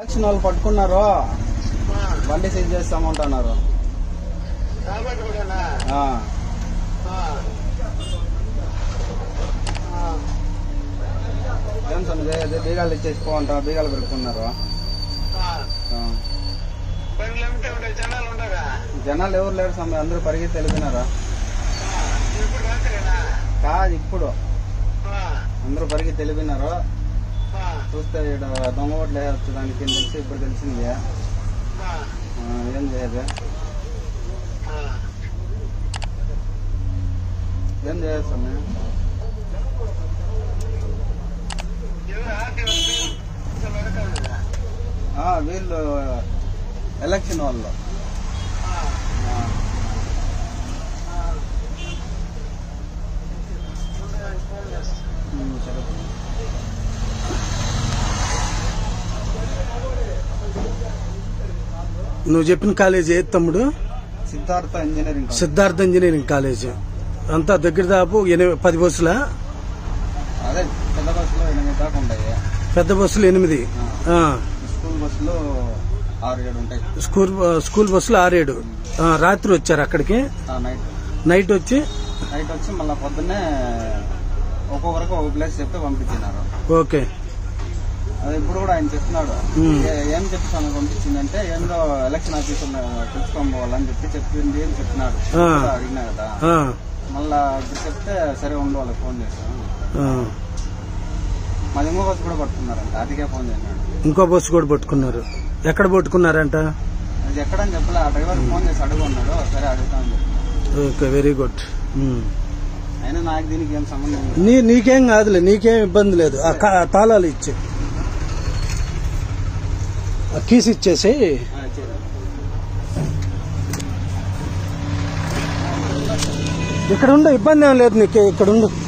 Election వాళ్ళు పట్టుకున్నారు బండి సీజ్ చేస్తామంటున్నారు కాబట్టి కూడానా ఆ, ఏం స్వామి ఇదే- ఇదే బీగాలు ఇచ్చేసిపోమంటారు బీగాలు పెట్టుకున్నారు ఆ. బండ్లు అమ్మితే ఉండే జనాలు ఉండగా జనాలు ఎవరు లేరు స్వామి అందరూ పరిగెత్తి వెళ్ళిపోయినారు ఇప్పుడు రాత్రేనా కాదు ఇప్పుడు అందరూ పరిగెత్తి వెళ్ళిపోయినారు చూస్తే ఇక్కడ దొంగ ఓట్లు వేయచ్చు దానికి తెలిసి ఇప్పుడు తెలిసింది ఆ, ఏం చేయదు ఏం చేయదు స్వామి ఎవరు ఆర్టీ వాళ్ళు ఆ, వీళ్ళు ఎలక్షన్ వాళ్ళు ఆ, ఉమ్, సరే నువ్వు చెప్పిన కాలేజ్ ఏది తమ్ముడు Siddhartha engineering college. Siddhartha engineering college అంతా దగ్గర దాపు ఎనిమిది పది బస్సుల అదే పెద్ద బస్సులో ఎనిమిది దాకా ఉంటాయి పెద్ద బస్సులు ఎనిమిది ఆ, స్కూల్ బస్సులు ఆరు ఏడు ఉంటాయి స్కూల్ స్కూల్ బస్సులు ఆరేడు ఆ, రాత్రి వచ్చారు అక్కడికి ఆ, నైట్ నైట్ వచ్చి నైట్ వచ్చి మళ్ళీ పొద్దున్నే ఒక్కొక్కరికి ఒక ప్లేస్ చెప్తే పంపించినారు ఓకే అది ఇప్పుడు కూడా ఆయన చెప్తున్నాడు ఉమ్. ఏ- ఏం చెప్తాను పంపించిందంటే ఏందో ఎలక్షన్ ఆఫీసర్ తెలుసుకొని పోవాలని చెప్పి చెప్పింది అని చెప్పినాడు ఆ. అడిగినా కదా ఆ, మళ్ళా ఇప్పుడు చెప్తే సరే ఉండు వాళ్ళకి ఫోన్ చేశాను ఆ. మాది ఇంకో బస్సు కూడా పట్టుకున్నారంట అదికే ఫోన్ చేసినాడు ఇంకో బస్సు కూడా పట్టుకున్నారు ఎక్కడ పట్టుకున్నారంట అది ఎక్కడని చెప్పలే ఆ డ్రైవర్ ఫోన్ చేసి అడుగున్నాడు సరే అడుగుతాను చెప్పి ఓకే వెరీ గుడ్ ఉమ్. అయినా నాకు దీనికి ఏం సంబంధం లేదు నీ నీకేం కాదులే నీకేం ఇబ్బంది లేదు ఆ కా- ఆ తాళాలు ఇచ్చే ఆ కీస్ ఇచ్చేసి ఆ, చేయండి. ఇక్కడ ఉండు ఇబ్బంది ఏం లేదు నీకు ఇక్కడ ఉండు